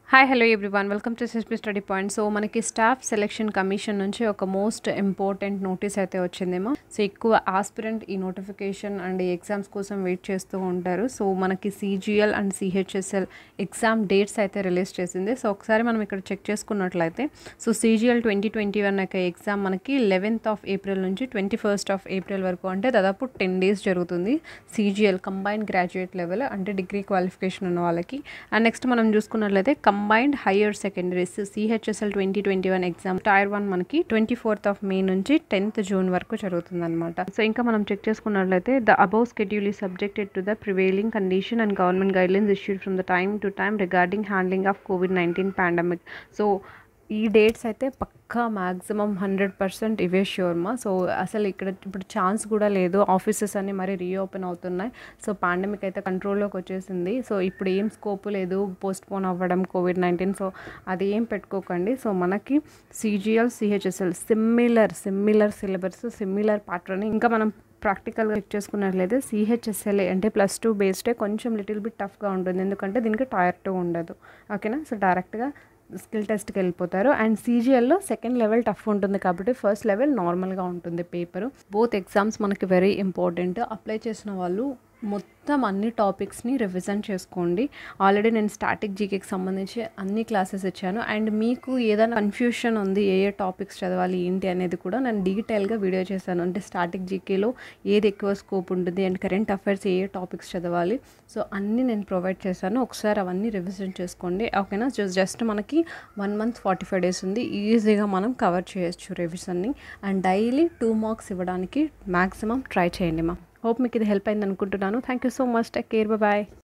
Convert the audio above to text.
hi hello everyone welcome to సిస్పీ study point so మనకి staff selection commission నుంచి ఒక మోస్ట్ ఇంపార్టెంట్ నోటీస్ అయితే వచ్చిందేమో సో ఎక్కువ ఆస్పిరెంట్ ఈ నోటిఫికేషన్ అండ్ ఈ ఎగ్జామ్స్ కోసం వెయిట్ చేస్తూ ఉంటారు సో మనకి CGL and CHSL exam dates అయితే రిలీజ్ చేసింది సో ఒకసారి మనం ఇక్కడ చెక్ చేసుకున్నట్లయితే so CGL twenty twenty one యొక్క ఎగ్జామ్ మనకి లెవెన్త్ ఆఫ్ ఏప్రిల్ నుంచి ట్వంటీ ఫస్ట్ ఆఫ్ ఏప్రిల్ వరకు అంటే దాదాపు టెన్ డేస్ జరుగుతుంది సిజిఎల్ కంబైన్డ్ గ్రాడ్యుయేట్ లెవెల్ అంటే డిగ్రీ క్వాలిఫికేషన్ ఉన్న వాళ్ళకి అండ్ నెక్స్ట్ మనం చూసుకున్నట్లయితే combined higher secondaries CHSL twenty twenty one exam tier one మనకి ట్వంటీ ఫోర్త్ ఆఫ్ మే నుంచి టెన్త్ జూన్ వరకు జరుగుతుంది అనమాట సో ఇంకా మనం చెక్ చేసుకున్నట్లయితే ద అబౌవ్ స్కెడ్యూల్ ఈ subjected to the prevailing condition and government guidelines issued from the time to time regarding handling of COVID nineteen pandemic so ఈ dates అయితే పక్కా మ్యాక్సిమం హండ్రెడ్ పర్సెంట్ ఇవే ష్యూర్మా సో అసలు ఇక్కడ ఇప్పుడు ఛాన్స్ కూడా లేదు ఆఫీసెస్ అన్ని మరి రీఓపెన్ అవుతున్నాయి సో పాండమిక్ అయితే కంట్రోల్లోకి వచ్చేసింది సో ఇప్పుడు ఏం స్కోప్ లేదు పోస్ట్ పోన్ అవ్వడం కోవిడ్ నైన్టీన్ సో అది ఏం పెట్టుకోకండి సో మనకి CGL CHSL similar similar syllabus similar pattern ఇంకా మనం ప్రాక్టికల్గా చెక్ చేసుకున్నట్లయితే సిహెచ్ఎస్ఎల్ఏ అంటే ప్లస్ టూ బేస్డే కొంచెం లిటిల్ బిట్ టఫ్గా ఉంటుంది ఎందుకంటే దీనికి టైర్ టూ ఉండదు ఓకేనా సో డైరెక్ట్గా స్కిల్ టెస్ట్కి వెళ్ళిపోతారు అండ్ సీజీఎల్లో సెకండ్ లెవెల్ టఫ్ ఉంటుంది కాబట్టి ఫస్ట్ లెవెల్ నార్మల్గా ఉంటుంది పేపర్ బోత్ ఎగ్జామ్స్ మనకి వెరీ ఇంపార్టెంట్ అప్లై చేసిన వాళ్ళు మొత్తం అన్ని టాపిక్స్ని రివిజన్ చేసుకోండి ఆల్రెడీ నేను స్టాటిక్ జీకేకి సంబంధించి అన్ని క్లాసెస్ ఇచ్చాను అండ్ మీకు ఏదైనా కన్ఫ్యూషన్ ఉంది ఏ ఏ టాపిక్స్ చదవాలి ఏంటి అనేది కూడా నేను డీటెయిల్గా వీడియో చేశాను అంటే స్టాటిక్ జీకేలో ఏది ఎక్కువ స్కోప్ ఉంటుంది అండ్ కరెంట్ అఫైర్స్ ఏ ఏ టాపిక్స్ చదవాలి సో అన్నీ నేను ప్రొవైడ్ చేశాను ఒకసారి అవన్నీ రివిజన్ చేసుకోండి ఓకేనా జస్ట్ మనకి one month forty five days ఉంది ఈజీగా మనం కవర్ చేయొచ్చు రివిజన్ని అండ్ డైలీ టూ మార్క్స్ ఇవ్వడానికి మ్యాక్సిమం ట్రై చేయండి మా హోప్ మీకు ఇది హెల్ప్ అయింది అనుకుంటున్నాను thank you so much take care bye